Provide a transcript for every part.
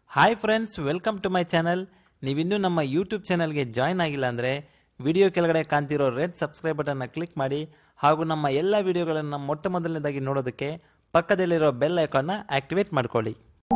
hi friends welcome to my channel ನೀವಿನ್ನೂ ನಮ್ಮ YouTube ಚಾನಲ್ಗೆ ಜಾಯ್ನ್ ಆಗಿಲ್ಲ ಅಂದರೆ ವಿಡಿಯೋ ಕೆಳಗಡೆ ಕಾಣ್ತಿರೋ ರೆಡ್ ಸಬ್ಸ್ಕ್ರೈಬ್ ಬಟನ್ನ ಕ್ಲಿಕ್ ಮಾಡಿ ಹಾಗೂ ನಮ್ಮ ಎಲ್ಲ ವಿಡಿಯೋಗಳನ್ನು ಮೊಟ್ಟ ಮೊದಲನೇದಾಗಿ ನೋಡೋದಕ್ಕೆ ಪಕ್ಕದಲ್ಲಿರೋ ಬೆಲ್ ಐಕಾನ್ನ ಆಕ್ಟಿವೇಟ್ ಮಾಡ್ಕೊಳ್ಳಿ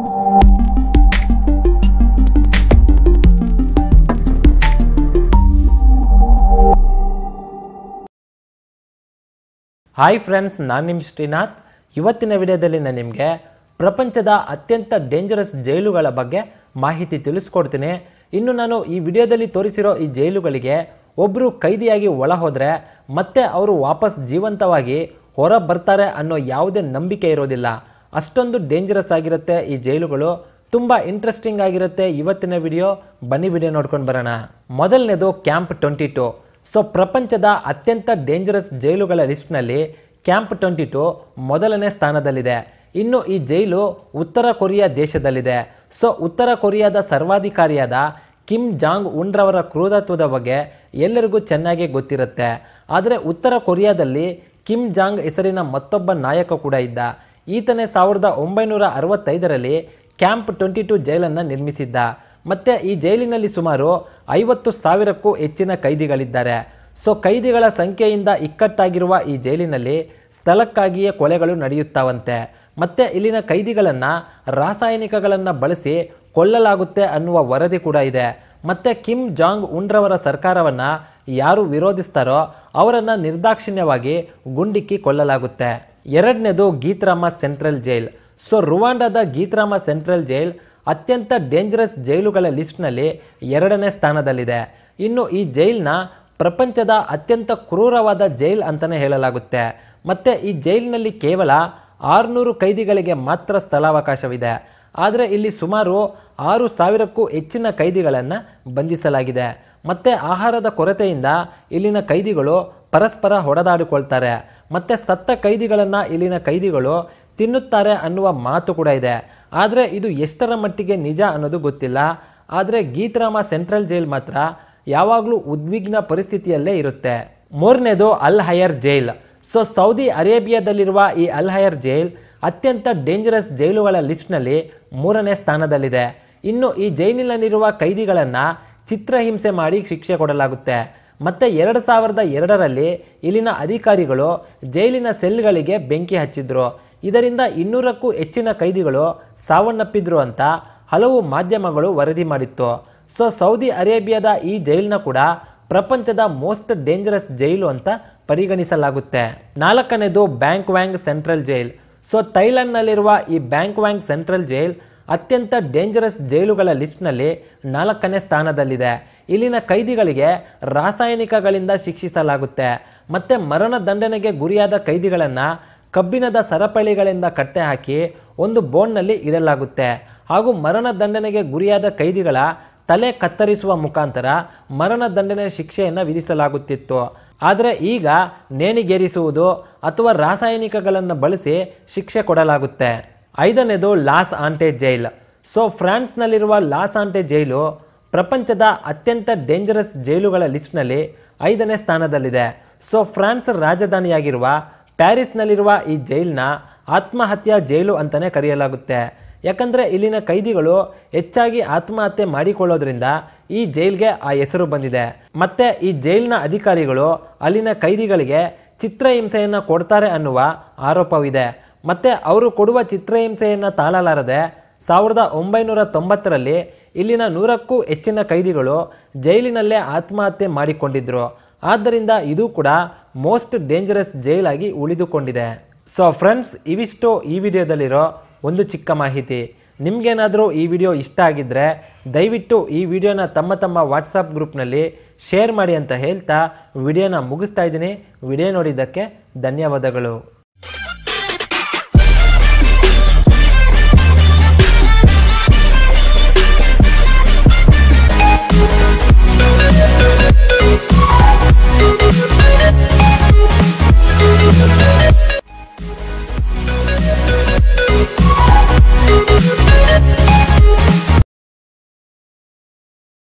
ಹಾಯ್ ಫ್ರೆಂಡ್ಸ್ ನಾನು ನಿಮ್ಮ ಶ್ರೀನಾಥ್ ಇವತ್ತಿನ ವಿಡಿಯೋದಲ್ಲಿ ನಾನು ನಿಮಗೆ ಪ್ರಪಂಚದ ಅತ್ಯಂತ ಡೇಂಜರಸ್ ಜೈಲುಗಳ ಬಗ್ಗೆ ಮಾಹಿತಿ ತಿಳಿಸ್ಕೊಡ್ತೀನಿ ಇನ್ನು ನಾನು ಈ ವಿಡಿಯೋದಲ್ಲಿ ತೋರಿಸಿರೋ ಈ ಜೈಲುಗಳಿಗೆ ಒಬ್ಬರು ಕೈದಿಯಾಗಿ ಒಳ ಹೋದರೆ ಮತ್ತೆ ಅವರು ವಾಪಸ್ ಜೀವಂತವಾಗಿ ಹೊರ ಬರ್ತಾರೆ ಅನ್ನೋ ಯಾವುದೇ ನಂಬಿಕೆ ಇರೋದಿಲ್ಲ ಅಷ್ಟೊಂದು ಡೇಂಜರಸ್ ಆಗಿರುತ್ತೆ ಈ ಜೈಲುಗಳು ತುಂಬ ಇಂಟ್ರೆಸ್ಟಿಂಗ್ ಆಗಿರುತ್ತೆ ಇವತ್ತಿನ ವಿಡಿಯೋ ಬನ್ನಿ ವಿಡಿಯೋ ನೋಡ್ಕೊಂಡು ಬರೋಣ ಮೊದಲನೇದು ಕ್ಯಾಂಪ್ ಟ್ವೆಂಟಿ ಟು ಸೊ ಪ್ರಪಂಚದ ಅತ್ಯಂತ ಡೇಂಜರಸ್ ಜೈಲುಗಳ ಲಿಸ್ಟ್ನಲ್ಲಿ ಕ್ಯಾಂಪ್ ಟ್ವೆಂಟಿ ಟು ಮೊದಲನೇ ಸ್ಥಾನದಲ್ಲಿದೆ ಇನ್ನು ಈ ಜೈಲು ಉತ್ತರ ಕೊರಿಯಾ ದೇಶದಲ್ಲಿದೆ ಸೊ ಉತ್ತರ ಕೊರಿಯಾದ ಸರ್ವಾಧಿಕಾರಿಯಾದ ಕಿಮ್ ಜಾಂಗ್ ಉನ್ರವರ ಕ್ರೂರತ್ವದ ಬಗ್ಗೆ ಎಲ್ಲರಿಗೂ ಚೆನ್ನಾಗಿ ಗೊತ್ತಿರುತ್ತೆ ಆದರೆ ಉತ್ತರ ಕೊರಿಯಾದಲ್ಲಿ ಕಿಮ್ ಜಾಂಗ್ ಹೆಸರಿನ ಮತ್ತೊಬ್ಬ ನಾಯಕ ಕೂಡ ಇದ್ದ ಈತನೇ ಸಾವಿರದ ಒಂಬೈನೂರ ಅರವತ್ತೈದರಲ್ಲಿ ಕ್ಯಾಂಪ್ ಟ್ವೆಂಟಿ ಟು ಜೈಲನ್ನು ನಿರ್ಮಿಸಿದ್ದ ಮತ್ತೆ ಈ ಜೈಲಿನಲ್ಲಿ ಸುಮಾರು ಐವತ್ತು ಸಾವಿರಕ್ಕೂ ಹೆಚ್ಚಿನ ಕೈದಿಗಳಿದ್ದಾರೆ ಸೊ ಕೈದಿಗಳ ಸಂಖ್ಯೆಯಿಂದ ಇಕ್ಕಟ್ಟಾಗಿರುವ ಈ ಜೈಲಿನಲ್ಲಿ ಸ್ಥಳಕ್ಕಾಗಿಯೇ ಕೊಲೆಗಳು ನಡೆಯುತ್ತಾವಂತೆ ಮತ್ತೆ ಇಲ್ಲಿನ ಕೈದಿಗಳನ್ನ ರಾಸಾಯನಿಕಗಳನ್ನ ಬಳಸಿ ಕೊಲ್ಲಲಾಗುತ್ತೆ ಅನ್ನುವ ವರದಿ ಕೂಡ ಇದೆ ಮತ್ತೆ ಕಿಮ್ ಜಾಂಗ್ ಉನ್ರವರ ಸರ್ಕಾರವನ್ನ ಯಾರು ವಿರೋಧಿಸ್ತಾರೋ ಅವರನ್ನ ನಿರ್ದಾಕ್ಷಿಣ್ಯವಾಗಿ ಗುಂಡಿಕ್ಕಿ ಕೊಲ್ಲಲಾಗುತ್ತೆ ಎರಡನೇದು ಗೀತ್ರಾಮ ಸೆಂಟ್ರಲ್ ಜೈಲ್ ಸೊ ರುವಾಂಡದ ಗೀತ್ರಾಮ ಸೆಂಟ್ರಲ್ ಜೈಲ್ ಅತ್ಯಂತ ಡೇಂಜರಸ್ ಜೈಲುಗಳ ಲಿಸ್ಟ್ನಲ್ಲಿ ಎರಡನೇ ಸ್ಥಾನದಲ್ಲಿದೆ ಇನ್ನು ಈ ಜೈಲ್ನ ಪ್ರಪಂಚದ ಅತ್ಯಂತ ಕ್ರೂರವಾದ ಜೈಲ್ ಅಂತಲೇ ಹೇಳಲಾಗುತ್ತೆ ಮತ್ತೆ ಈ ಜೈಲಿನಲ್ಲಿ ಕೇವಲ ಆರುನೂರು ಕೈದಿಗಳಿಗೆ ಮಾತ್ರ ಸ್ಥಳಾವಕಾಶವಿದೆ ಆದರೆ ಇಲ್ಲಿ ಸುಮಾರು ಆರು ಸಾವಿರಕ್ಕೂ ಹೆಚ್ಚಿನ ಕೈದಿಗಳನ್ನು ಬಂಧಿಸಲಾಗಿದೆ ಮತ್ತೆ ಆಹಾರದ ಕೊರತೆಯಿಂದ ಇಲ್ಲಿನ ಕೈದಿಗಳು ಪರಸ್ಪರ ಹೊಡೆದಾಡಿಕೊಳ್ತಾರೆ ಮತ್ತೆ ಸತ್ತ ಕೈದಿಗಳನ್ನು ಇಲ್ಲಿನ ಕೈದಿಗಳು ತಿನ್ನುತ್ತಾರೆ ಅನ್ನುವ ಮಾತು ಕೂಡ ಇದೆ ಆದರೆ ಇದು ಎಷ್ಟರ ಮಟ್ಟಿಗೆ ನಿಜ ಅನ್ನೋದು ಗೊತ್ತಿಲ್ಲ ಆದರೆ ಗೀತ್ರಾಮ ಸೆಂಟ್ರಲ್ ಜೈಲ್ ಮಾತ್ರ ಯಾವಾಗಲೂ ಉದ್ವಿಗ್ನ ಪರಿಸ್ಥಿತಿಯಲ್ಲೇ ಇರುತ್ತೆ ಮೂರನೇದು Al Hayer jail so Saudi ಅರೇಬಿಯಾದಲ್ಲಿರುವ ಈ ಅಲ್ ಹಯರ್ ಜೈಲ್ ಅತ್ಯಂತ ಡೇಂಜರಸ್ ಜೈಲುಗಳ ಲಿಸ್ಟ್ನಲ್ಲಿ ಮೂರನೇ ಸ್ಥಾನದಲ್ಲಿದೆ ಇನ್ನು ಈ ಜೈಲಿನಲ್ಲಿರುವ ಕೈದಿಗಳನ್ನು ಚಿತ್ರಹಿಂಸೆ ಮಾಡಿ ಶಿಕ್ಷೆ ಕೊಡಲಾಗುತ್ತೆ ಮತ್ತೆ ಎರಡು ಸಾವಿರದ ಎರಡರಲ್ಲಿ ಇಲ್ಲಿನ ಅಧಿಕಾರಿಗಳು ಜೈಲಿನ ಸೆಲ್ಗಳಿಗೆ ಬೆಂಕಿ ಹಚ್ಚಿದ್ರು ಇದರಿಂದ ಇನ್ನೂರಕ್ಕೂ ಹೆಚ್ಚಿನ ಕೈದಿಗಳು ಸಾವನ್ನಪ್ಪಿದ್ರು ಅಂತ ಹಲವು ಮಾಧ್ಯಮಗಳು ವರದಿ ಮಾಡಿತ್ತು ಸೊ ಸೌದಿ ಅರೇಬಿಯಾದ ಈ ಜೈಲ್ನ ಕೂಡ ಪ್ರಪಂಚದ ಮೋಸ್ಟ್ ಡೇಂಜರಸ್ ಜೈಲು ಅಂತ ಪರಿಗಣಿಸಲಾಗುತ್ತೆ ನಾಲ್ಕನೇದು Bang Kwang central jail so ಥೈಲ್ಯಾಂಡ್ನಲ್ಲಿರುವ ಈ ಬ್ಯಾಂಕ್ ವ್ಯಾಂಗ್ ಸೆಂಟ್ರಲ್ ಜೈಲ್ ಅತ್ಯಂತ ಡೇಂಜರಸ್ ಜೈಲುಗಳ ಲಿಸ್ಟ್ನಲ್ಲಿ ನಾಲ್ಕನೇ ಸ್ಥಾನದಲ್ಲಿದೆ ಇಲ್ಲಿನ ಕೈದಿಗಳಿಗೆ ರಾಸಾಯನಿಕಗಳಿಂದ ಶಿಕ್ಷಿಸಲಾಗುತ್ತೆ ಮತ್ತೆ ಮರಣ ದಂಡನೆಗೆ ಗುರಿಯಾದ ಕೈದಿಗಳನ್ನು ಕಬ್ಬಿಣದ ಸರಪಳಿಗಳಿಂದ ಕಟ್ಟೆ ಹಾಕಿ ಒಂದು ಬೋನ್ನಲ್ಲಿ ಇಡಲಾಗುತ್ತೆ ಹಾಗೂ ಮರಣ ದಂಡನೆಗೆ ಗುರಿಯಾದ ಕೈದಿಗಳ ತಲೆ ಕತ್ತರಿಸುವ ಮುಖಾಂತರ ಮರಣ ದಂಡನೆ ಶಿಕ್ಷೆಯನ್ನು ವಿಧಿಸಲಾಗುತ್ತಿತ್ತು ಆದರೆ ಈಗ ನೇಣಿಗೇರಿಸುವುದು ಅಥವಾ ರಾಸಾಯನಿಕಗಳನ್ನು ಬಳಸಿ ಶಿಕ್ಷೆ ಕೊಡಲಾಗುತ್ತೆ ಐದನೇದು ಲಾಸ್ ಆಂಟೆ ಜೈಲ್ ಸೊ ಫ್ರಾನ್ಸ್ನಲ್ಲಿರುವ ಲಾಸ್ ಆಂಟೆ ಜೈಲು ಪ್ರಪಂಚದ ಅತ್ಯಂತ ಡೇಂಜರಸ್ ಜೈಲುಗಳ ಲಿಸ್ಟ್ನಲ್ಲಿ ಐದನೇ ಸ್ಥಾನದಲ್ಲಿದೆ ಸೊ ಫ್ರಾನ್ಸ್ ರಾಜಧಾನಿಯಾಗಿರುವ ಪ್ಯಾರಿಸ್ನಲ್ಲಿರುವ ಈ ಜೈಲ್ನ ಆತ್ಮಹತ್ಯಾ ಜೈಲು ಅಂತಲೇ ಕರೆಯಲಾಗುತ್ತೆ ಯಾಕಂದರೆ ಇಲ್ಲಿನ ಕೈದಿಗಳು ಹೆಚ್ಚಾಗಿ ಆತ್ಮಹತ್ಯೆ ಮಾಡಿಕೊಳ್ಳೋದ್ರಿಂದ ಈ ಜೈಲ್ಗೆ ಆ ಹೆಸರು ಬಂದಿದೆ ಮತ್ತೆ ಈ ಜೈಲಿನ ಅಧಿಕಾರಿಗಳು ಅಲ್ಲಿನ ಕೈದಿಗಳಿಗೆ ಚಿತ್ರಹಿಂಸೆಯನ್ನು ಕೊಡ್ತಾರೆ ಅನ್ನುವ ಆರೋಪವಿದೆ ಮತ್ತೆ ಅವರು ಕೊಡುವ ಚಿತ್ರಹಿಂಸೆಯನ್ನು ತಾಳಲಾರದೆ ಸಾವಿರದ ಒಂಬೈನೂರ ತೊಂಬತ್ತರಲ್ಲಿ ಇಲ್ಲಿನ ನೂರಕ್ಕೂ ಹೆಚ್ಚಿನ ಕೈದಿಗಳು ಜೈಲಿನಲ್ಲೇ ಆತ್ಮಹತ್ಯೆ ಮಾಡಿಕೊಂಡಿದ್ರು ಆದ್ದರಿಂದ ಇದು ಕೂಡ ಮೋಸ್ಟ್ ಡೇಂಜರಸ್ ಜೈಲಾಗಿ ಉಳಿದುಕೊಂಡಿದೆ ಸೊ ಫ್ರೆಂಡ್ಸ್ ಇವಿಷ್ಟು ಈ ವಿಡಿಯೋದಲ್ಲಿರೋ ಒಂದು ಚಿಕ್ಕ ಮಾಹಿತಿ ನಿಮಗೇನಾದರೂ ಈ ವಿಡಿಯೋ ಇಷ್ಟ ಆಗಿದ್ದರೆ ದಯವಿಟ್ಟು ಈ ವಿಡಿಯೋನ ತಮ್ಮ ತಮ್ಮ ವಾಟ್ಸಪ್ ಗ್ರೂಪ್ನಲ್ಲಿ ಶೇರ್ ಮಾಡಿ ಅಂತ ಹೇಳ್ತಾ ವಿಡಿಯೋನ ಮುಗಿಸ್ತಾ ಇದ್ದೀನಿ ವಿಡಿಯೋ ನೋಡಿದ್ದಕ್ಕೆ ಧನ್ಯವಾದಗಳು